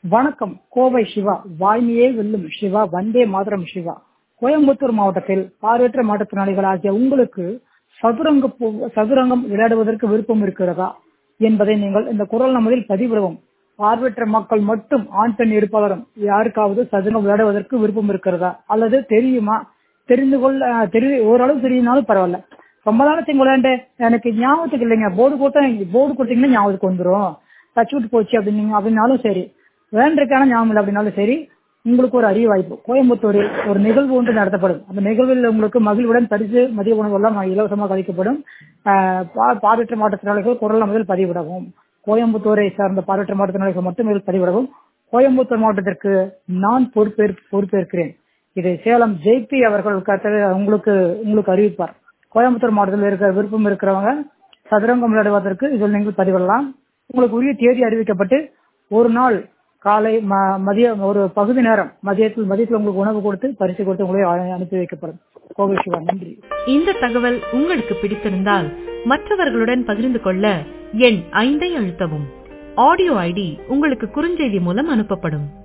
வணக்கம் கோவை சிவா வாய்மையே வெல்லும் சிவா வந்தே மாதரம் சிவா கோயம்புத்தூர் மாவட்டத்தில் பார்வையற்ற மாற்றுத்திறனாளிகள் ஆகிய உங்களுக்கு சதுரங்க போ- சதுரங்கம் விளையாடுவதற்கு விருப்பம் இருக்கிறதா என்பதை நீங்கள் இந்த குரல் நமதில் பதிவிடவும் பார்வையற்ற மக்கள் மட்டும் ஆண் பெண் இருப்பாளரும் யாருக்காவது சதுரங்கம் விளையாடுவதற்கு விருப்பம் இருக்கிறதா அல்லது தெரியுமா தெரிந்து கொள்ள அஹ், தெரி ஓரளவு தெரியுனாலும் பரவாயில்ல ரொம்ப நாளத்துக்கு விளையாண்டு எனக்கு ஞாபகத்துக்கு இல்லைங்க போர்டு போட்டா போர்டு கொடுத்தீங்கன்னா ஞாபகத்துக்கு வந்துரும் டச் விட்டு போச்சு அப்படின்னீங்க அப்படின்னாலும் சரி விளையாண்டுருக்கான ஞாபகம் இல்லை அப்படின்னாலும் சரி உங்களுக்கு ஒரு அரிய வாய்ப்பு கோயம்புத்தூரில் ஒரு நிகழ்வு ஒன்று நடத்தப்படும் அந்த நிகழ்வில் உங்களுக்கு மகிழ்வுடன் பரிசு மதிய உணவு எல்லாம் இலவசமாக அளிக்கப்படும் ஆஹ் பா- பார்வையற்ற மாற்றுத்திறனாளிகள் குரல் முதல் பதிவிடவும் கோயம்புத்தூரை சார்ந்த பார்வையற்ற மாற்றுத்திறனாளிகள் மட்டும் இதில் பதிவிடவும் கோயம்புத்தூர் மாவட்டத்திற்கு நான் பொறுப்பேற் பொறுப்பேற்கிறேன் இதை சேலம் ஜெய்பி அவர்கள் கருத்து உங்களுக்கு உங்களுக்கு அறிவிப்பார் கோயம்புத்தூர் மாவட்டத்தில் இருக்கிற விருப்பம் இருக்கிறவங்க சதுரங்கம் விளையாடுவதற்கு இதில் நீங்கள் பதிவிடலாம் உங்களுக்கு உரிய தேதி அறிவிக்கப்பட்டு ஒரு நாள் காலை ம- மதியம் ஒரு பகுதி நேரம் மதியத்தில் மதியத்தில் உங்களுக்கு உணவு கொடுத்து பரிசு கொடுத்து உங்களை அ- அனுப்பி வைக்கப்படும் கோவை சிவா நன்றி இந்த தகவல் உங்களுக்கு பிடித்திருந்தால் மற்றவர்களுடன் பகிர்ந்து கொள்ள எண் ஐந்தை அழுத்தவும் ஆடியோ ஐடி உங்களுக்கு குறுஞ்செய்தி மூலம் அனுப்பப்படும்